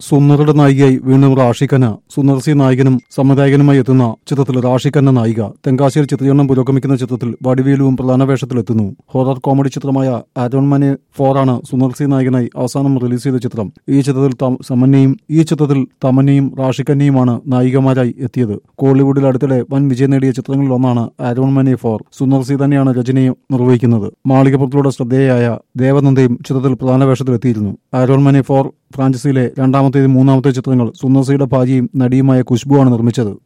സുന്ദറുടെ നായികയായി വീണ്ടും റാഷി ഖന്ന സുന്ദർ സി നായകനും സംവിധായകനുമായി എത്തുന്ന ചിത്രത്തിൽ റാഷി ഖന്ന നായിക തെങ്കാശിയിൽ ചിത്രീകരണം പുരോഗമിക്കുന്ന ചിത്രത്തിൽ വടിവേലുവും പ്രധാന വേഷത്തിലെത്തുന്നു ഹൊറർ കോമഡി ചിത്രമായ ആരോൺമനെ ഫോർ ആണ് സുന്ദർ സി നായകനായി അവസാനം റിലീസ് ചെയ്ത ചിത്രം ഈ ചിത്രത്തിൽ തം- സമന്നയും ഈ ചിത്രത്തിൽ തമന്നയും റാഷി ഖന്നയുമാണ് നായികമാരായി എത്തിയത് കോളിവുഡിൽ അടുത്തിടെ വൻ വിജയം നേടിയ ചിത്രങ്ങളിൽ ഒന്നാണ് ആരോൺമനെ ഫോർ സുന്ദർ സി തന്നെയാണ് രചനയും നിർവഹിക്കുന്നത് മാളികപ്പുറത്തിലൂടെ ശ്രദ്ധേയയായ ദേവനന്ദയും ചിത്രത്തിൽ പ്രധാന വേഷത്തിലെത്തിയിരുന്നു ആരോൺമനെ ഫോർ ഫ്രാഞ്ചൈസിയിലെ രണ്ടാമത്തേതും മൂന്നാമത്തെ ചിത്രങ്ങൾ സുന്ദർ സിയുടെ ഭാര്യയും നടിയുമായ ഖുശ്ബുവാണ് നിർമ്മിച്ചത്